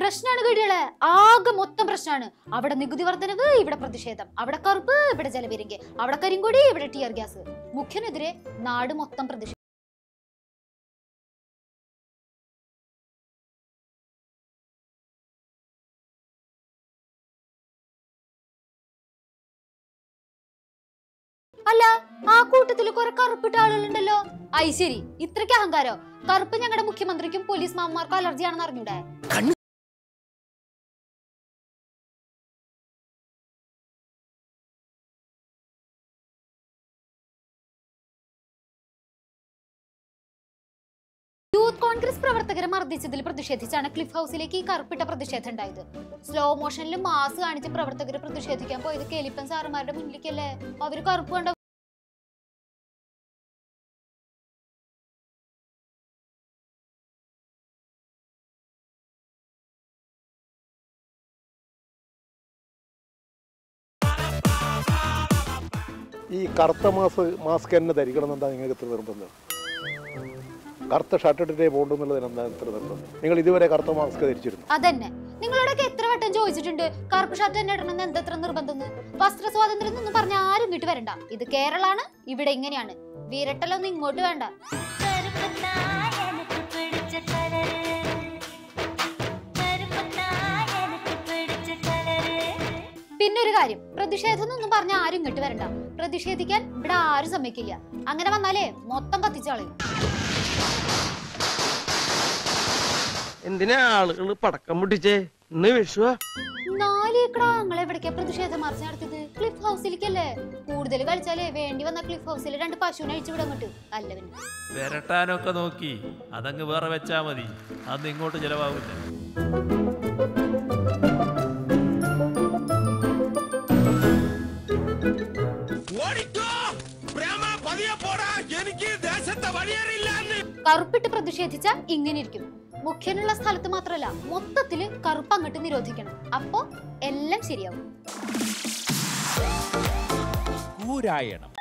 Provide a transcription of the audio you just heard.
പ്രശ്നമാണ് കേടികളെ ആകെ മൊത്തം പ്രശ്നമാണ് അവിടെ നികുതി വർധനവ് ഇവിടെ പ്രതിഷേധം അവിടെ കറുപ്പ് ഇവിടെ ജലപീരങ്കി അവിടെ കരിങ്കൊടി ഇവിടെ ടിയർ ഗ്യാസ് മുഖ്യനെതിരെ നാട് മൊത്തം പ്രതിഷേധം അല്ല ആ കൂട്ടത്തിൽ കുറെ കറുപ്പിട്ട ആളുകളുണ്ടല്ലോ ഐ ശരി ഇത്രയ്ക്ക് അഹങ്കാരോ കറുപ്പ് ഞങ്ങളുടെ മുഖ്യമന്ത്രിക്കും പോലീസ് മാമന്മാർക്കും അലർജിയാണെന്ന് അറിഞ്ഞൂടെ യൂത്ത് കോൺഗ്രസ് പ്രവർത്തകരെ മർദ്ദിച്ചതിൽ പ്രതിഷേധിച്ചാണ് ക്ലിഫ് ഹൗസിലേക്ക് ഈ കറുപ്പിട്ട പ്രതിഷേധം ഉണ്ടായത് സ്ലോ മോഷനിൽ മാസ് കാണിച്ച് പ്രവർത്തകർ പ്രതിഷേധിക്കാൻ പോയത് കേലിപ്പൻ സാറുമാരുടെ മുന്നിലേക്കല്ലേ അവര് കറുപ്പ് കണ്ട ഈ കറുത്ത മാസ് മാസ്ക് തന്നെ ധരിക്കണം എന്താ നിങ്ങൾക്ക് ഇത്ര നിർബന്ധം കറുത്ത ഷർട്ട് ഇട്ടിട്ടേ പോകണ്ടെന്നുള്ളതിന് എന്താ ഇത്ര നിർബന്ധം നിങ്ങൾ ഇതുവരെ കറുത്ത മാസ്ക് ധരിച്ചിരുന്നു അതന്നെ നിങ്ങളോടൊക്കെ എത്ര വട്ടം ചോദിച്ചിട്ടുണ്ട് കറുപ്പ് ഷർട്ട് തന്നെ ഇടണമെന്ന് എന്തത്ര നിർബന്ധം വസ്ത്ര സ്വാതന്ത്ര്യം എന്നൊന്നും പറഞ്ഞ ആരും ഇങ്ങോട്ട് വരണ്ട ഇത് കേരളാണ് ഇവിടെ ഇങ്ങനെയാണ് വീരട്ടലൊന്നും ഇങ്ങോട്ട് വേണ്ട கருப்புத்தா எனக்கு பிடிச்ச கலரு கருப்புத்தா எனக்கு பிடிச்ச கலரு പിന്നെ ഒരു കാര്യം പ്രതിഷേധം എന്നൊന്നും പറഞ്ഞ ആരും ഇങ്ങോട്ട് വരണ്ട പ്രതിഷേധിക്കാൻ ഇവിടെ ആരും സമ്മതിക്കില്ല അങ്ങനെ വന്നാലേ മൊത്തം കത്തിച്ചാളയും എന്തിനാ ആളുകൾ പടക്കം പൊട്ടിച്ചേ ഇന്ന് വിഷുവാ നാലേക്കടാ ഞങ്ങൾ എവിടേക്കാ പ്രതിഷേധ മാർച്ച് നടത്തിയത് ക്ലിഫ് ഹൗസിലേക്കല്ലേ കൂടുതൽ കളിച്ചാലേ വേണ്ടി വന്ന ക്ലിഫ് ഹൗസിൽ രണ്ട് പശുവിനെ അഴിച്ചു വിടാൻ അങ്ങോട്ട് അല്ല പിന്നെ വിരട്ടാനൊക്കെ നോക്കി അതങ്ങ് വേറെ വെച്ചാ മതി അന്ന് ഇങ്ങോട്ട് ചെലവാകില്ല കറുപ്പിട്ട് പ്രതിഷേധിച്ച ഇങ്ങനെ ഇരിക്കും മുഖ്യനുള്ള സ്ഥലത്ത് മാത്രമല്ല മൊത്തത്തില് കറുപ്പ് അങ്ങോട്ട് നിരോധിക്കണം അപ്പോ എല്ലാം ശരിയാവും കൂരായണം